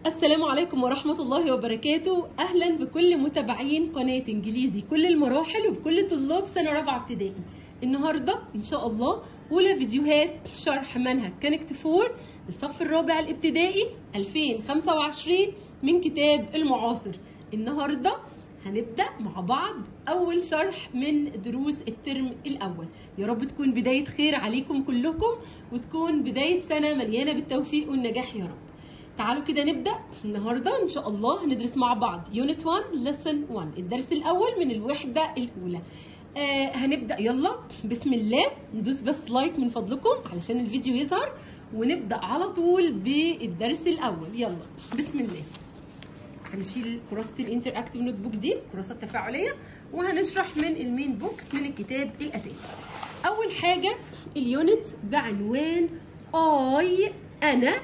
السلام عليكم ورحمة الله وبركاته أهلا بكل متابعين قناة إنجليزي كل المراحل وبكل طلاب سنة رابعة ابتدائي النهاردة إن شاء الله أولى فيديوهات شرح منهج كونكت فور للصف الرابع الابتدائي 2025 من كتاب المعاصر النهاردة هنبدأ مع بعض أول شرح من دروس الترم الأول يا رب تكون بداية خير عليكم كلكم وتكون بداية سنة مليانة بالتوفيق والنجاح يا رب تعالوا كده نبدا النهارده ان شاء الله هندرس مع بعض يونت 1 ليسن 1 الدرس الاول من الوحده الاولى آه هنبدا يلا بسم الله ندوس بس لايك من فضلكم علشان الفيديو يظهر ونبدا على طول بالدرس الاول يلا بسم الله هنشيل كراسه الانتر اكتيف نوت بوك دي الكراسه التفاعليه وهنشرح من المين بوك من الكتاب الاساسي اول حاجه اليونت بعنوان اي انا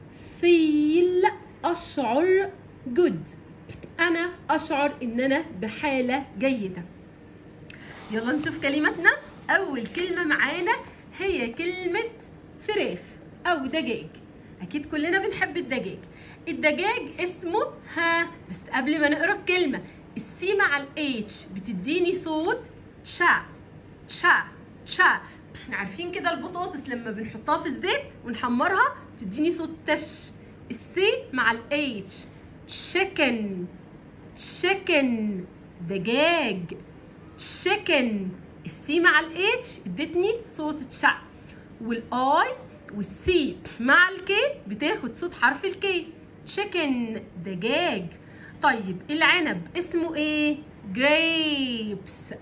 فيل أشعر جود أنا أشعر إن أنا بحالة جيدة يلا نشوف كلماتنا أول كلمة معانا هي كلمة فراخ أو دجاج أكيد كلنا بنحب الدجاج الدجاج اسمه ها بس قبل ما نقرا الكلمة السي مع الاتش بتديني صوت شا شا شا عارفين كده البطاطس لما بنحطها في الزيت ونحمرها تديني صوت تش السي مع الاتش chicken chicken دجاج chicken السي مع الاتش ادتني صوت تشع والاي والسي مع الكي بتاخد صوت حرف الكي chicken دجاج طيب العنب اسمه ايه grapes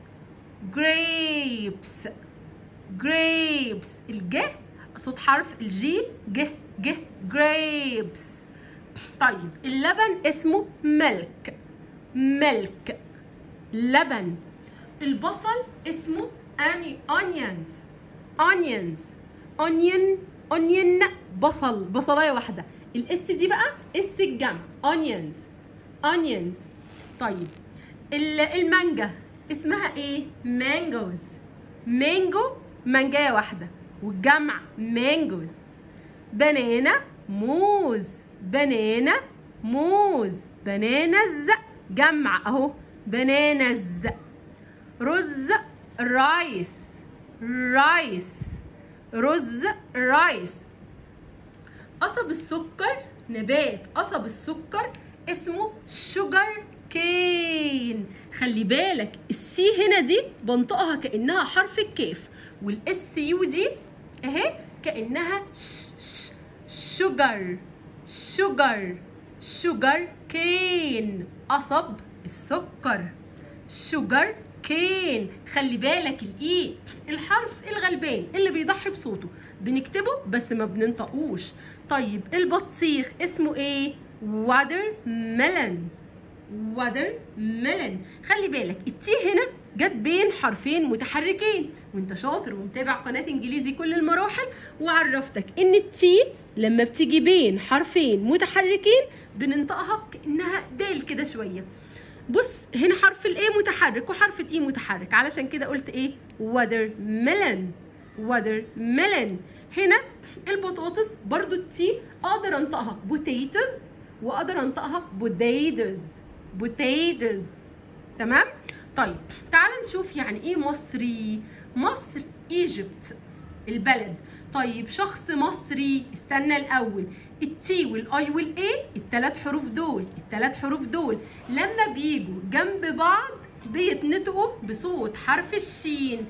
grapes grapes الجه صوت حرف الجي جه جه grapes طيب اللبن اسمه ملك ملك لبن البصل اسمه اني onions onions onion onion بصل بصلايه واحده الاس دي بقى اس الجمع onions onions طيب المانجا اسمها ايه مانجوز مانجو مانجايه واحده والجمع مانجوز بنانا موز بنانا موز بنانز جمع اهو بنانز رز رايس رايس رز رايس قصب السكر نبات قصب السكر اسمه شوجر كين خلي بالك السي هنا دي بنطقها كانها حرف الكاف والاس يو دي اهي كانها ش ش شوجر شوجر شوجر كين قصب السكر شوجر كين خلي بالك الاي الحرف الغلبان اللي بيضحي بصوته بنكتبه بس ما بننطقوش طيب البطيخ اسمه ايه واتر ميلون واتر ميلون خلي بالك التي هنا جت بين حرفين متحركين وانت شاطر ومتابع قناه انجليزي كل المراحل وعرفتك ان التي لما بتيجي بين حرفين متحركين بننطقها كانها دال كده شويه بص هنا حرف الاي متحرك وحرف الاي متحرك علشان كده قلت ايه واتر ميلون واتر ميلون هنا البطاطس برضو التي اقدر انطقها بوتيتوز واقدر انطقها بوتيتوز بوتيتوز تمام طيب تعال نشوف يعني ايه مصري مصر ايجيبت البلد طيب شخص مصري استنى الاول التي والاي والاي الثلاث حروف دول الثلاث حروف دول لما بيجوا جنب بعض بيتنطقوا بصوت حرف الشين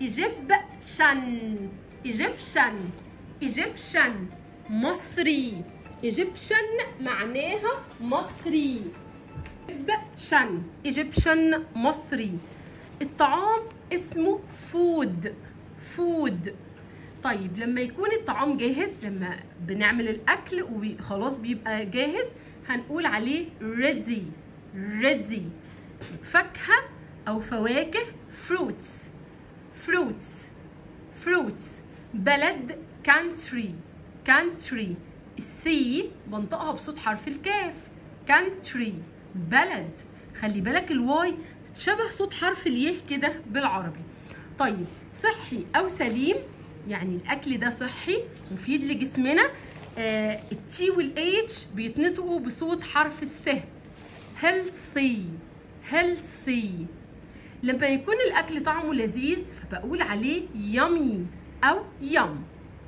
ايجيبشن ايجيبشن ايجيبشن مصري ايجيبشن معناها مصري ايجيبشن ايجيبشن مصري الطعام اسمه فود فود طيب لما يكون الطعام جاهز لما بنعمل الاكل وخلاص بيبقى جاهز هنقول عليه ready ready فاكهه او فواكه fruits fruits fruits بلد country country السي بنطقها بصوت حرف الكاف country بلد خلي بالك الواي شبه صوت حرف اليه كده بالعربي طيب صحي او سليم يعني الاكل ده صحي مفيد لجسمنا آه التي والاتش بيتنطقوا بصوت حرف الث healthy healthy لما يكون الاكل طعمه لذيذ فبقول عليه yummy او yum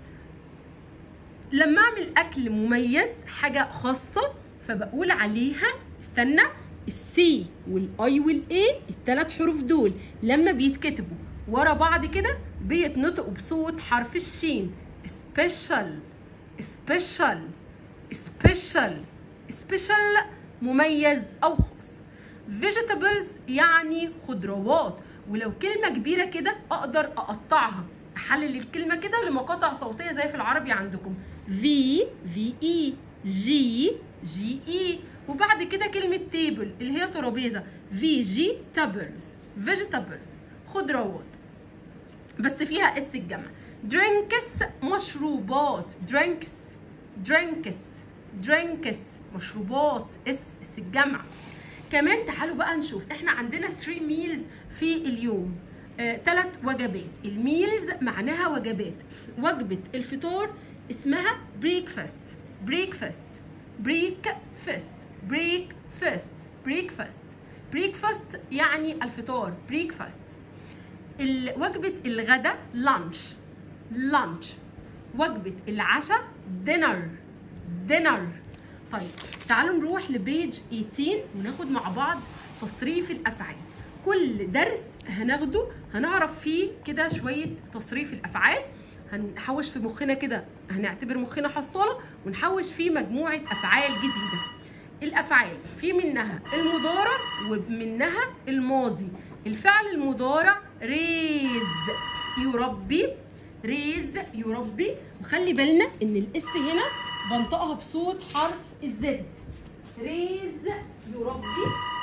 لما اعمل اكل مميز حاجه خاصه فبقول عليها استنى السي والاي والاي الثلاث حروف دول لما بيتكتبوا ورا بعض كده بيتنطقوا بصوت حرف الشين special special special special مميز او خاص vegetables يعني خضروات ولو كلمة كبيرة كده أقدر أقطعها أحلل الكلمة كده لمقاطع صوتية زي في العربي عندكم في في إي جي جي إي وبعد كده كلمة تيبل اللي هي ترابيزة في جي تابلز فيجيتابلز خضروات بس فيها اس الجمع درينكس مشروبات درينكس درينكس درينكس مشروبات اس اس الجمع كمان تعالوا بقى نشوف احنا عندنا 3 ميلز في اليوم ثلاث آه، وجبات الميلز معناها وجبات وجبة الفطار اسمها بريكفاست بريكفاست بريكفاست بريكفاست بريكفاست بريكفاست يعني الفطار بريكفاست وجبة الغداء لانش لانش وجبة العشاء دينر دينر طيب تعالوا نروح لبيج 18 وناخد مع بعض تصريف الافعال كل درس هناخده هنعرف فيه كده شويه تصريف الافعال هنحوش في مخنا كده هنعتبر مخنا حصاله ونحوش فيه مجموعه افعال جديده الافعال في منها المضارع ومنها الماضي الفعل المضارع ريز يربي ريز يربي وخلي بالنا ان الاس هنا بنطقها بصوت حرف الزد ريز يربي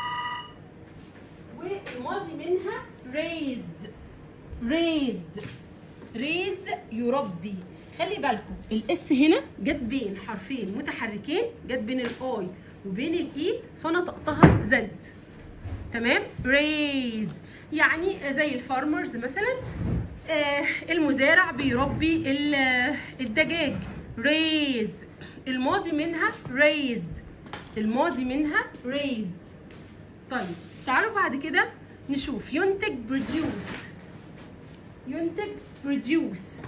والماضي منها raised raised ريز يربي خلي بالكم الاس هنا جت بين حرفين متحركين جت بين الاي وبين الاي فنطقتها زد تمام ريز يعني زي الفارمرز مثلا آه المزارع بيربي الدجاج ريز الماضي منها raised الماضي منها raised طيب تعالوا بعد كده نشوف ينتج produce ينتج produce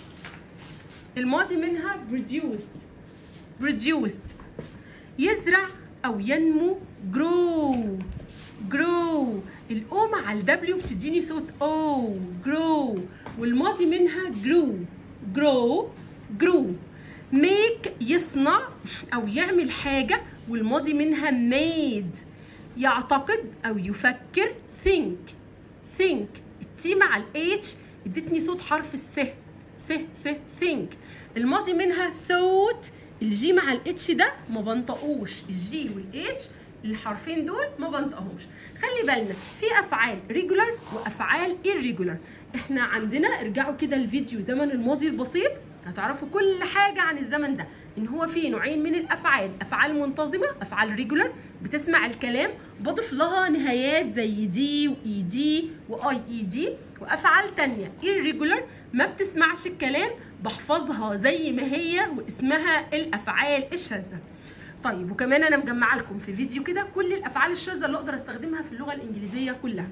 الماضي منها produced produced يزرع او ينمو grow grow الاو مع الدبليو بتديني صوت او grow والماضي منها grew grow grew make يصنع او يعمل حاجه والماضي منها made يعتقد او يفكر think think التي مع الاتش ادتني صوت حرف الث ث ث think الماضي منها thought الجي مع الاتش ده ما بنطقوش الجي والاتش الحرفين دول ما بنطقهمش خلي بالنا في افعال ريجولار وافعال irregular احنا عندنا ارجعوا كده الفيديو زمن الماضي البسيط هتعرفوا كل حاجه عن الزمن ده ان هو فيه نوعين من الافعال افعال منتظمه افعال ريجولار بتسمع الكلام بضيف لها نهايات زي دي واي دي واي اي دي وافعال تانية irregular ما بتسمعش الكلام بحفظها زي ما هي واسمها الافعال الشاذه طيب وكمان انا مجمعه لكم في فيديو كده كل الافعال الشاذه اللي اقدر استخدمها في اللغه الانجليزيه كلها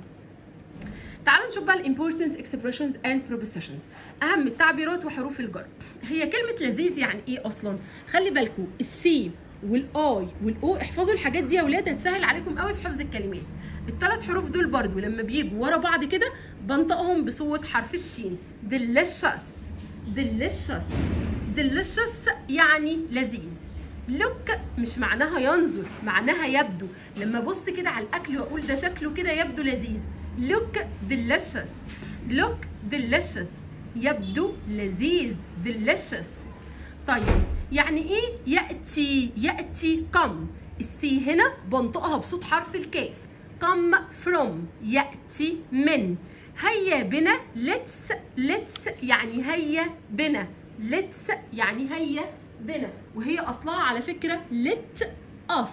تعالوا نشوف بقى الامبورتنت اكسبريشنز اند بروبوزيشنز اهم التعبيرات وحروف الجر هي كلمه لذيذ يعني ايه اصلا خلي بالكم السي والاي والاو احفظوا الحاجات دي يا ولاد هتسهل عليكم قوي في حفظ الكلمات الثلاث حروف دول برضو لما بيجوا ورا بعض كده بنطقهم بصوت حرف الشين delicious delicious delicious يعني لذيذ لوك مش معناها ينظر معناها يبدو لما ابص كده على الاكل واقول ده شكله كده يبدو لذيذ look delicious look delicious يبدو لذيذ delicious طيب يعني ايه ياتي ياتي come السي هنا بنطقها بصوت حرف الكاف come from ياتي من هيا بنا let's let's يعني هيا بنا let's يعني هيا بنا وهي اصلها على فكره let us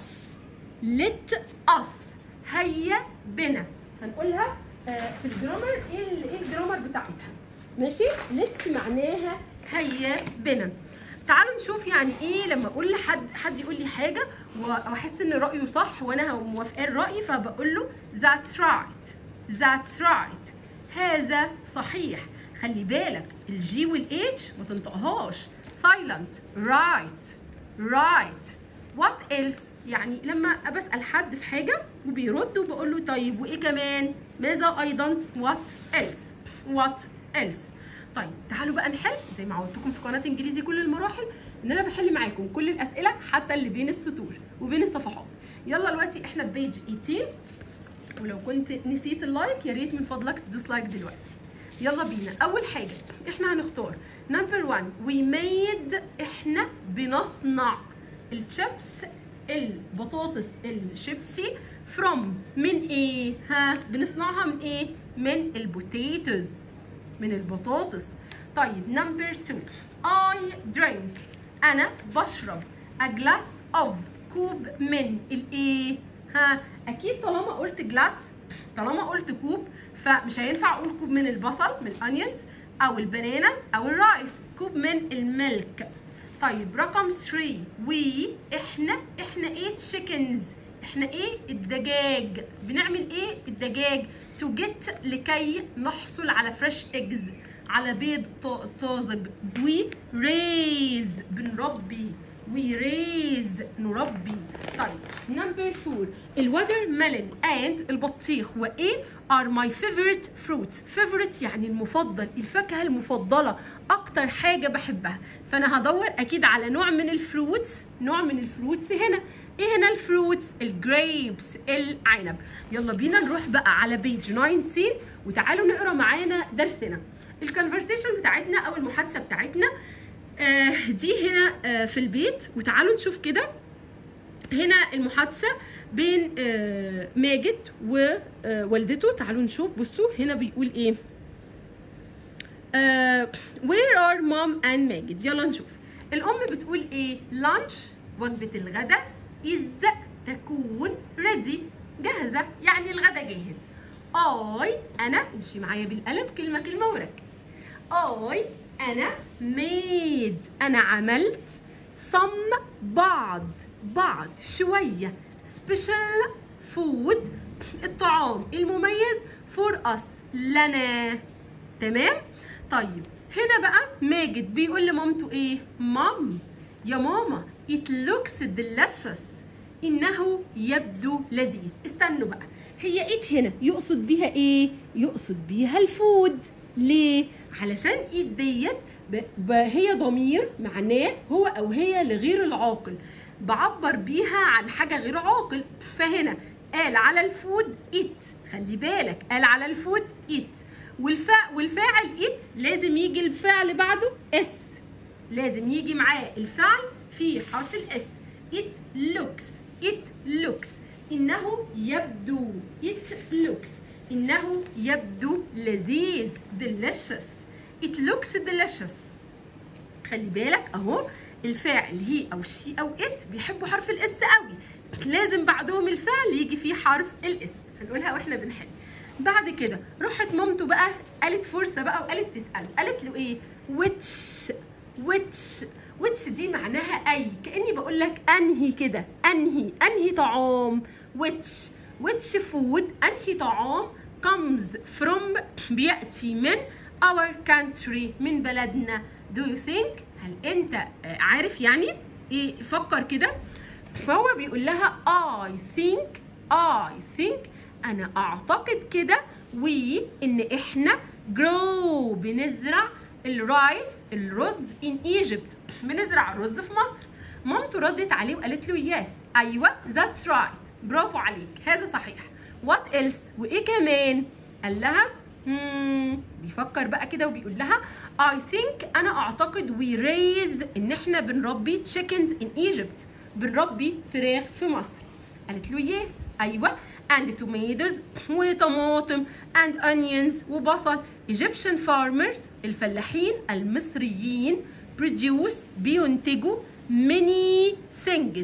let us هيا بنا هنقولها في الجرامر ايه ايه الجرامر بتاعتها ماشي ليتس معناها هيا بنا تعالوا نشوف يعني ايه لما اقول لحد حد يقول لي حاجه واحس ان رايه صح وانا موافقه الراي فبقول له that's right that's right هذا صحيح خلي بالك الجي والاتش ما تنطقهاش silent right right what else يعني لما بسال حد في حاجه وبيرد وبقول له طيب وايه كمان ماذا ايضا what else what else طيب تعالوا بقى نحل زي ما عودتكم في قناه انجليزي كل المراحل ان انا بحل معاكم كل الاسئله حتى اللي بين السطور وبين الصفحات يلا دلوقتي احنا في بيج 18 ولو كنت نسيت اللايك يا ريت من فضلك تدوس لايك دلوقتي يلا بينا اول حاجه احنا هنختار نمبر 1 وي ميد احنا بنصنع الشيبس البطاطس الشيبسي from من ايه ها بنصنعها من ايه من البوتيتوز من البطاطس طيب نمبر 2 I drink انا بشرب a glass of كوب من الايه ها اكيد طالما قلت جلاس طالما قلت كوب فمش هينفع اقول كوب من البصل من الانيونز او البنانز او الرايس كوب من الملك طيب رقم 3 وي احنا احنا ايه تشيكنز احنا ايه الدجاج بنعمل ايه الدجاج تو جيت لكي نحصل على فريش ايجز على بيض طازج وي ريز بنربي وي ريز نربي طيب نمبر 4 الوتر ميلون اند البطيخ وايه are my favorite fruits favorite يعني المفضل الفاكهه المفضله اكتر حاجه بحبها فانا هدور اكيد على نوع من الفروتس نوع من الفروتس هنا ايه هنا الفروتس الجريبس العنب يلا بينا نروح بقى على بيج 19 وتعالوا نقرا معانا درسنا الكونفرسيشن بتاعتنا او المحادثه بتاعتنا آه دي هنا آه في البيت وتعالوا نشوف كده هنا المحادثه بين آه ماجد ووالدته تعالوا نشوف بصوا هنا بيقول ايه where are mom and ماجد يلا نشوف الام بتقول ايه lunch وجبه الغداء is تكون ready جاهزه يعني الغداء جاهز I انا امشي معايا بالقلم كلمه كلمه وركز I انا made انا عملت some بعض بعض شويه special food الطعام المميز for us لنا تمام طيب هنا بقى ماجد بيقول لمامته ايه مام يا ماما it looks delicious انه يبدو لذيذ استنوا بقى هي ايت هنا يقصد بيها ايه يقصد بيها الفود ليه علشان ايت ديت هي ضمير معناه هو او هي لغير العاقل بعبر بيها عن حاجه غير عاقل فهنا قال على الفود ايت خلي بالك قال على الفود ايت والفا والفاعل ايت لازم يجي الفعل بعده اس لازم يجي معاه الفعل في حرف الاس it looks it looks انه يبدو it looks انه يبدو لذيذ delicious it looks delicious خلي بالك اهو الفاعل هي او شي او ات بيحبوا حرف الاس قوي لازم بعدهم الفعل يجي فيه حرف الاس هنقولها واحنا بنحل بعد كده راحت مامته بقى قالت فرصه بقى وقالت تساله قالت له ايه which which which دي معناها اي كاني بقول لك انهي كده انهي انهي طعام which which food انهي طعام comes from بياتي من our country من بلدنا do you think هل انت عارف يعني ايه فكر كده فهو بيقول لها I think I think انا اعتقد كده وي ان احنا grow بنزرع الرايس الرز in Egypt بنزرع الرز في مصر مامته ردت عليه وقالت له يس ايوه that's right برافو عليك هذا صحيح what else وايه كمان قال لها مم. بيفكر بقى كده وبيقول لها I think أنا أعتقد we raise إن إحنا بنربي chickens in Egypt بنربي فراخ في مصر قالت له yes أيوة and tomatoes وطماطم and onions وبصل Egyptian farmers الفلاحين المصريين produce بينتجوا many things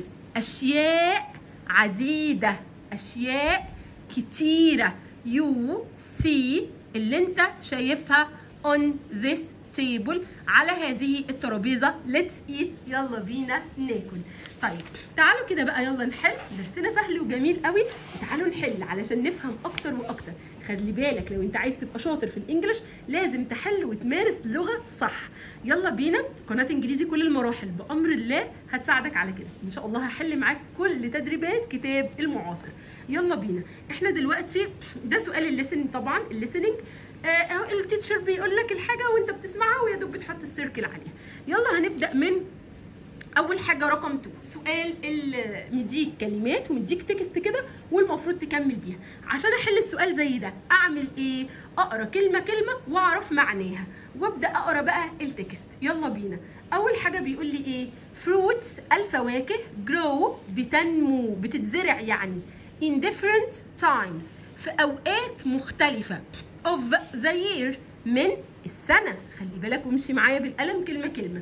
أشياء عديدة أشياء كتيرة you see اللي انت شايفها on this table على هذه الترابيزه let's eat يلا بينا ناكل طيب تعالوا كده بقى يلا نحل درسنا سهل وجميل قوي تعالوا نحل علشان نفهم اكتر واكتر خلي بالك لو انت عايز تبقى شاطر في الانجليش لازم تحل وتمارس لغه صح يلا بينا قناه انجليزي كل المراحل بامر الله هتساعدك على كده ان شاء الله هحل معاك كل تدريبات كتاب المعاصر يلا بينا احنا دلوقتي ده سؤال الليسن طبعا الليسننج اهو التيتشر بيقول لك الحاجه وانت بتسمعها ويا دوب بتحط السيركل عليها يلا هنبدا من اول حاجه رقم 2 سؤال مديك كلمات ومديك تكست كده والمفروض تكمل بيها عشان احل السؤال زي ده اعمل ايه اقرا كلمه كلمه واعرف معناها وابدا اقرا بقى التكست يلا بينا اول حاجه بيقول لي ايه فروتس الفواكه جرو بتنمو بتتزرع يعني in different times في اوقات مختلفه of the year من السنه خلي بالك وامشي معايا بالقلم كلمه كلمه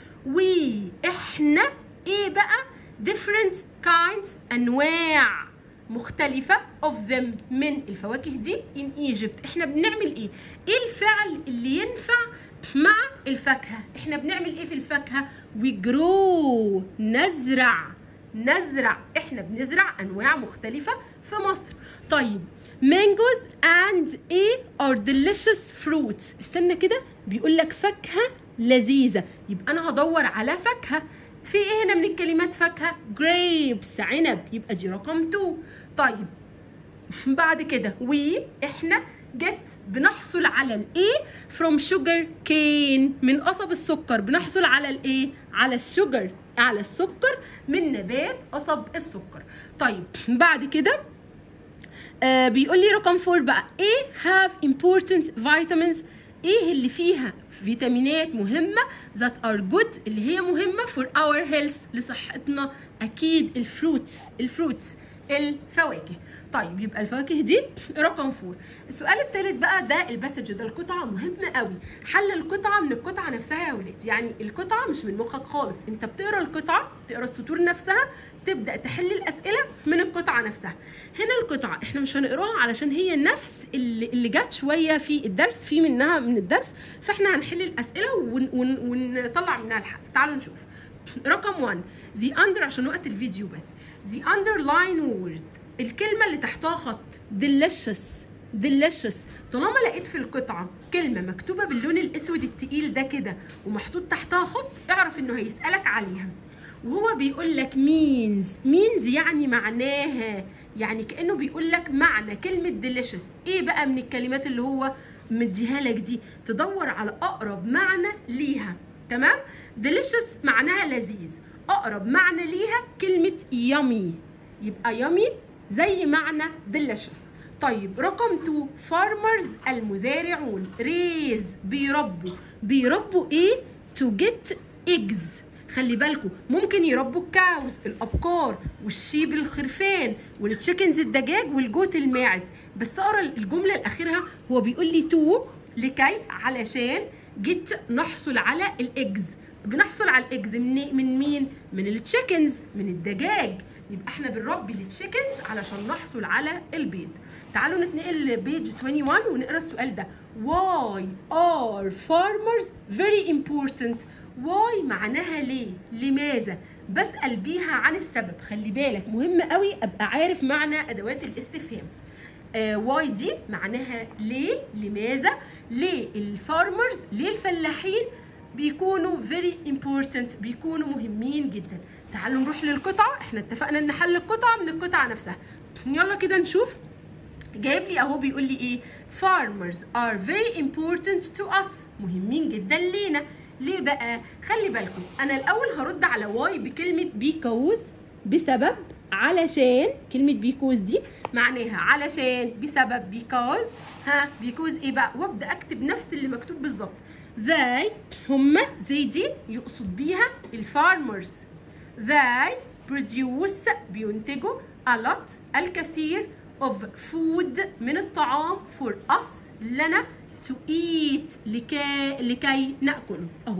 واحنا ايه بقى different kinds انواع مختلفة of them من الفواكه دي in Egypt احنا بنعمل ايه ايه الفعل اللي ينفع مع الفاكهة احنا بنعمل ايه في الفاكهة we grow نزرع نزرع احنا بنزرع انواع مختلفة في مصر طيب mangoes and ايه are delicious fruits استنى كده بيقول لك فاكهة لذيذة يبقى انا هدور على فاكهة في ايه هنا من الكلمات فاكهة grapes عنب يبقى دي رقم 2 طيب بعد كده we احنا جت بنحصل على الايه from sugar cane من قصب السكر بنحصل على الايه على الشجر على السكر من نبات قصب السكر طيب بعد كده آه بيقول لي رقم 4 بقى ايه have important vitamins ايه اللي فيها فيتامينات مهمة that are good اللي هي مهمة for our health لصحتنا أكيد الفروتس الفروتس الفواكه طيب يبقى الفواكه دي رقم 4 السؤال الثالث بقى ده الباسج ده القطعه مهمه قوي حل القطعه من القطعه نفسها يا ولاد يعني القطعه مش من مخك خالص انت بتقرا القطعه تقرا السطور نفسها تبدا تحل الاسئله من القطعه نفسها هنا القطعه احنا مش هنقراها علشان هي نفس اللي, اللي جت شويه في الدرس في منها من الدرس فاحنا هنحل الاسئله ون ون ونطلع منها الحل تعالوا نشوف رقم 1 the under عشان وقت الفيديو بس the underline word الكلمة اللي تحتها خط delicious delicious طالما لقيت في القطعة كلمة مكتوبة باللون الأسود التقيل ده كده ومحطوط تحتها خط اعرف إنه هيسألك عليها وهو بيقول لك means means يعني معناها يعني كأنه بيقول لك معنى كلمة delicious إيه بقى من الكلمات اللي هو مديها لك دي تدور على أقرب معنى ليها تمام delicious معناها لذيذ أقرب معنى ليها كلمة yummy يبقى yummy زي معنى delicious طيب رقم 2 farmers المزارعون ريز بيربوا بيربوا ايه to get eggs خلي بالكم ممكن يربوا الكاوز الابقار والشيب الخرفان والتشيكنز الدجاج والجوت الماعز بس اقرا الجمله الاخيره هو بيقول لي تو لكي علشان جيت نحصل على الاجز بنحصل على الاجز من من مين من التشيكنز من الدجاج يبقى احنا بنربي التشيكنز علشان نحصل على البيض تعالوا نتنقل لبيج 21 ونقرا السؤال ده why are farmers very important why معناها ليه لماذا بسأل بيها عن السبب خلي بالك مهم قوي ابقى عارف معنى ادوات الاستفهام واي دي معناها ليه لماذا ليه الفارمرز ليه الفلاحين بيكونوا very important بيكونوا مهمين جدا تعالوا نروح للقطعة احنا اتفقنا ان حل القطعة من القطعة نفسها يلا كده نشوف جايب لي اهو بيقول لي ايه farmers are very important to us مهمين جدا لينا ليه بقى خلي بالكم انا الاول هرد على واي بكلمة because بسبب علشان كلمة بيكوز دي معناها علشان بسبب بيكوز ها بيكوز ايه بقى وابدا اكتب نفس اللي مكتوب بالظبط they هما زي دي يقصد بيها الفارمرز they produce بينتجوا a lot الكثير of food من الطعام for us لنا to eat لكي لكي ناكله اهو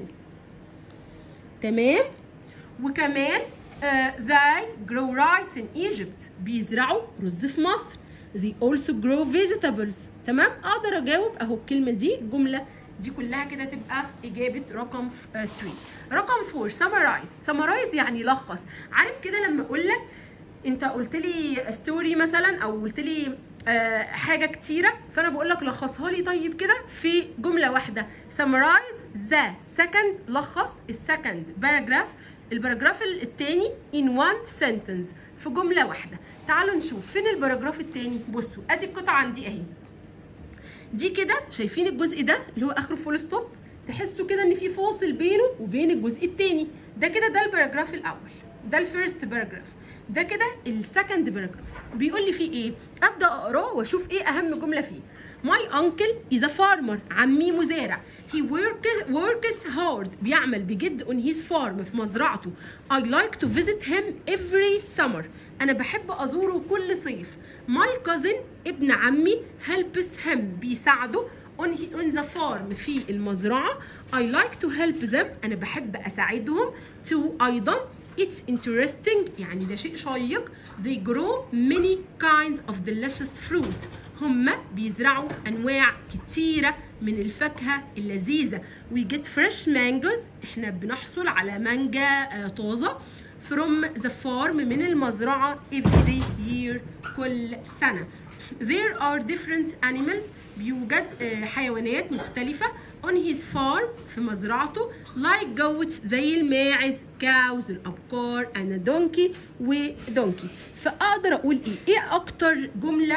تمام وكمان uh, they grow rice in Egypt بيزرعوا رز في مصر they also grow vegetables تمام اقدر اجاوب اهو الكلمه دي جمله دي كلها كده تبقى اجابه رقم 3 رقم 4 سمرايز سمرايز يعني لخص عارف كده لما اقول لك انت قلت لي ستوري مثلا او قلت لي آه حاجه كتيره فانا بقول لك لخصها لي طيب كده في جمله واحده summarize ذا second لخص السكند باراجراف الباراجراف الثاني in one sentence في جمله واحده تعالوا نشوف فين الباراجراف الثاني بصوا ادي القطعه عندي اهي دي كده شايفين الجزء ده اللي هو اخره فول ستوب تحسوا كده ان في فاصل بينه وبين الجزء الثاني ده كده ده الباراجراف الاول ده الفيرست باراجراف ده كده السكند باراجراف بيقول لي فيه ايه ابدا اقراه واشوف ايه اهم جمله فيه My uncle is a farmer عمي مزارع he works, works hard بيعمل بجد on his farm في مزرعته I like to visit him every summer أنا بحب أزوره كل صيف My cousin ابن عمي helps him بيساعده on, on the farm في المزرعة I like to help them أنا بحب أساعدهم to أيضا It's interesting يعني ده شيء شيق They grow many kinds of delicious fruit هم بيزرعوا أنواع كتيرة من الفاكهة اللذيذة We get fresh mangoes احنا بنحصل على مانجا طازة from the farm من المزرعة every year كل سنة There are different animals بيوجد حيوانات مختلفة on his farm في مزرعته like goats زي الماعز cows الأبقار أنا دونكي ودونكي فأقدر أقول إيه؟ إيه أكتر جملة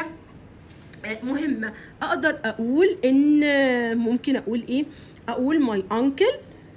مهمة أقدر أقول إن ممكن أقول إيه؟ أقول my uncle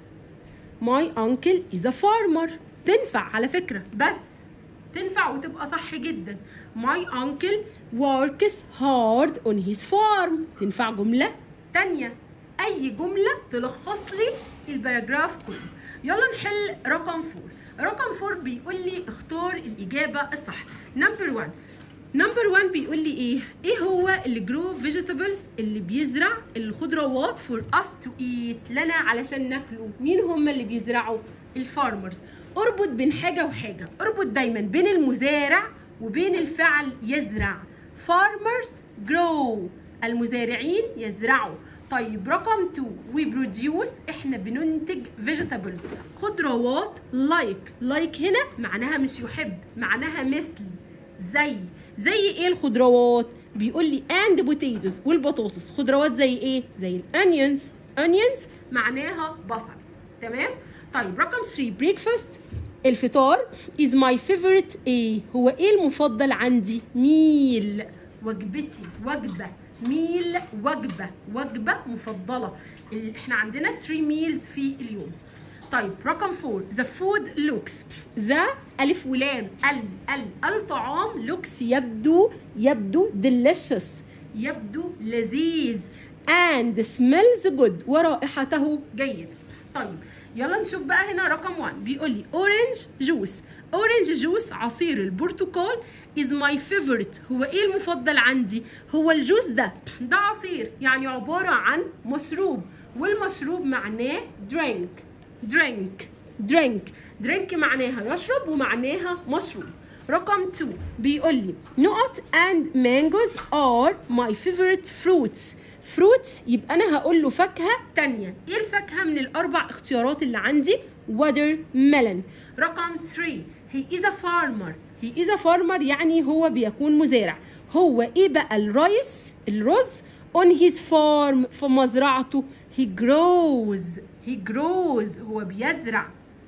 my uncle is a farmer تنفع على فكرة بس تنفع وتبقى صح جدا my uncle works hard on his farm تنفع جملة تانية أي جملة تلخص لي الباراجراف كله يلا نحل رقم فور رقم فور بيقول لي اختار الإجابة الصح نمبر 1 نمبر 1 بيقول لي ايه ايه هو اللي جرو فيجيتابلز اللي بيزرع الخضروات فور اس تو ايت لنا علشان ناكله مين هم اللي بيزرعوا الفارمرز اربط بين حاجه وحاجه اربط دايما بين المزارع وبين الفعل يزرع farmers grow المزارعين يزرعوا طيب رقم 2 we produce احنا بننتج vegetables خضروات like like هنا معناها مش يحب معناها مثل زي زي ايه الخضروات بيقول لي and potatoes والبطاطس خضروات زي ايه زي الانيونز onions معناها بصل تمام طيب رقم 3 breakfast الفطار is my favorite ايه هو ايه المفضل عندي ميل وجبتي وجبه ميل وجبه وجبه مفضله احنا عندنا 3 ميلز في اليوم طيب رقم 4 the food looks ذا ألف ولام ال ال الطعام looks يبدو يبدو delicious يبدو لذيذ and smells good ورائحته جيدة طيب يلا نشوف بقى هنا رقم 1 بيقول لي اورنج جوس اورنج جوس عصير البرتقال is my favorite هو ايه المفضل عندي هو الجوس ده ده عصير يعني عبارة عن مشروب والمشروب معناه drink drink drink drink معناها يشرب ومعناها مشروب رقم 2 بيقول لي نقط and mangoes are my favorite fruits fruits يبقى انا هقول له فاكهه تانية ايه الفاكهه من الاربع اختيارات اللي عندي watermelon رقم 3 he is a farmer he is a farmer يعني هو بيكون مزارع هو ايه بقى الريس الرز on his farm في مزرعته he grows he grows هو بيزرع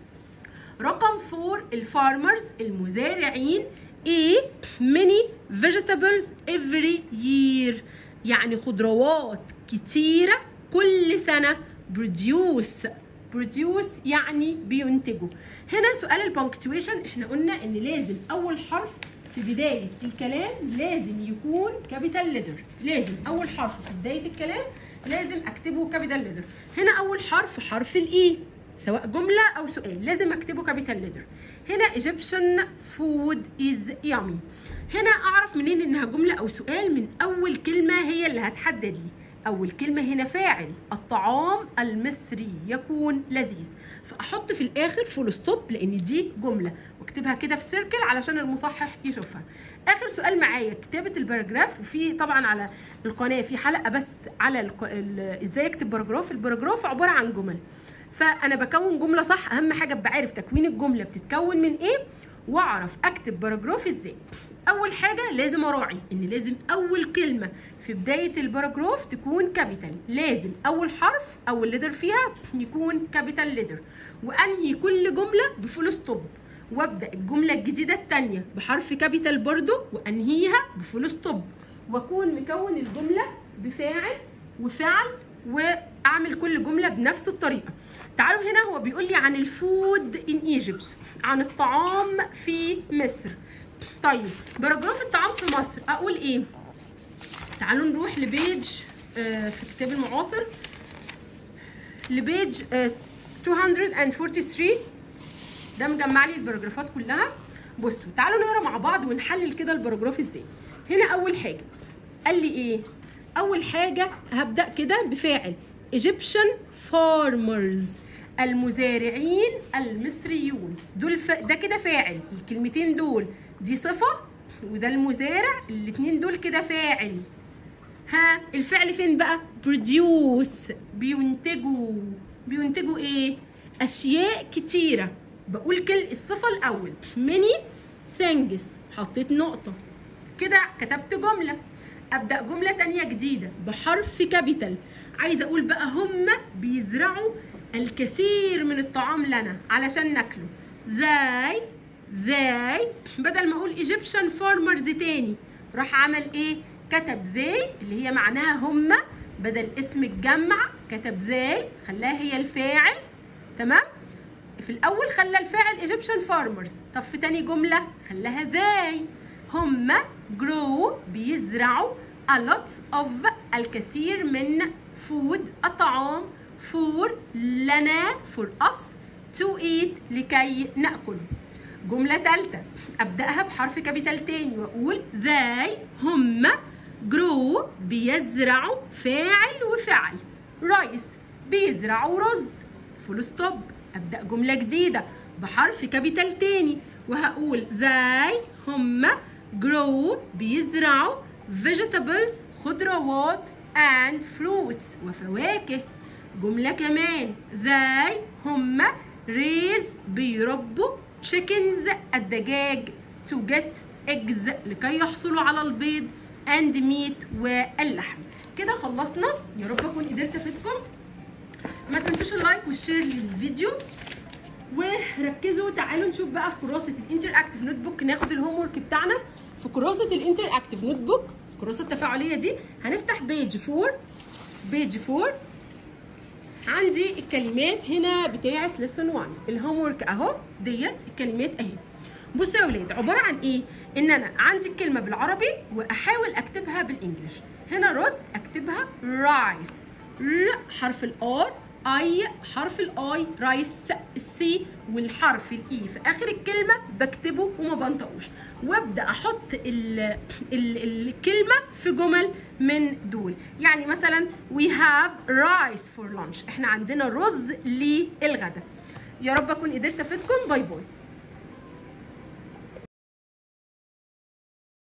رقم 4 الفارمرز المزارعين ايه many vegetables every year يعني خضروات كتيرة كل سنة produce produce يعني بينتجوا هنا سؤال البنكتويشن احنا قلنا ان لازم اول حرف في بداية الكلام لازم يكون كابيتال ليتر لازم اول حرف في بداية الكلام لازم اكتبه كابيتال ليتر هنا اول حرف حرف الاي سواء جملة أو سؤال لازم أكتبه كابيتال ليتر هنا Egyptian food is yummy هنا أعرف منين إنها جملة أو سؤال من أول كلمة هي اللي هتحدد لي أول كلمة هنا فاعل الطعام المصري يكون لذيذ فاحط في الاخر فول ستوب لان دي جمله واكتبها كده في سيركل علشان المصحح يشوفها اخر سؤال معايا كتابه الباراجراف وفي طبعا على القناه في حلقه بس على الق... ال... ازاي اكتب باراجراف الباراجراف عباره عن جمل فانا بكون جمله صح اهم حاجه ابقى عارف تكوين الجمله بتتكون من ايه واعرف اكتب باراجراف ازاي اول حاجه لازم اراعي ان لازم اول كلمه في بدايه الباراجراف تكون كابيتال لازم اول حرف اول ليتر فيها يكون كابيتال ليتر وانهي كل جمله بفول ستوب وابدا الجمله الجديده الثانيه بحرف كابيتال برضو وانهيها بفول ستوب واكون مكون الجمله بفاعل وفعل واعمل كل جمله بنفس الطريقه تعالوا هنا هو بيقول لي عن الفود ان ايجيبت عن الطعام في مصر طيب باراجراف الطعام في مصر اقول ايه تعالوا نروح لبيج آه في كتاب المعاصر لبيج آه 243 ده مجمع لي الباراجرافات كلها بصوا تعالوا نقرا مع بعض ونحلل كده الباراجراف ازاي هنا اول حاجه قال لي ايه اول حاجه هبدا كده بفاعل Egyptian farmers المزارعين المصريون دول ف... ده كده فاعل الكلمتين دول دي صفه وده المزارع الاتنين دول كده فاعل ها الفعل فين بقى produce بينتجوا بينتجوا ايه اشياء كتيره بقول كل الصفه الاول many things حطيت نقطه كده كتبت جمله ابدا جمله تانية جديده بحرف كابيتال عايزه اقول بقى هم بيزرعوا الكثير من الطعام لنا علشان ناكله زي زي بدل ما اقول ايجيبشن فارمرز تاني راح عمل ايه كتب زي اللي هي معناها هم بدل اسم الجمع كتب زي خلاها هي الفاعل تمام في الاول خلى الفاعل ايجيبشن فارمرز طب في تاني جمله خلاها زي هم جرو بيزرعوا a lot of الكثير من food الطعام for لنا for us to eat لكي نأكل جملة تالتة أبدأها بحرف كابيتال تاني وأقول they هم grow بيزرعوا فاعل وفعل رايس بيزرعوا رز فول ستوب أبدأ جملة جديدة بحرف كابيتال تاني وهقول they هم grow بيزرعوا vegetables خضروات and fruits وفواكه جملة كمان they هم raise بيربوا chickens الدجاج to get eggs لكي يحصلوا على البيض and meat واللحم كده خلصنا يا رب اكون قدرت افيدكم ما تنسوش اللايك والشير للفيديو وركزوا تعالوا نشوف بقى في كراسه الانتر اكتف نوت بوك ناخد الهوم ورك بتاعنا في كراسه الانتر اكتف نوت بوك الكراسه التفاعليه دي هنفتح بيج 4 بيج 4 عندي الكلمات هنا بتاعه ليسن 1 الهوم ورك اهو ديت الكلمات اهي بصوا يا ولاد عباره عن ايه ان انا عندي الكلمه بالعربي واحاول اكتبها بالانجلش هنا رز اكتبها رايس ر حرف الار اي حرف الاي رايس السي والحرف الاي في اخر الكلمه بكتبه وما بنطقوش وابدا احط ال ال الكلمه في جمل من دول يعني مثلا we have rice for lunch احنا عندنا رز للغدا يا رب اكون قدرت افيدكم باي باي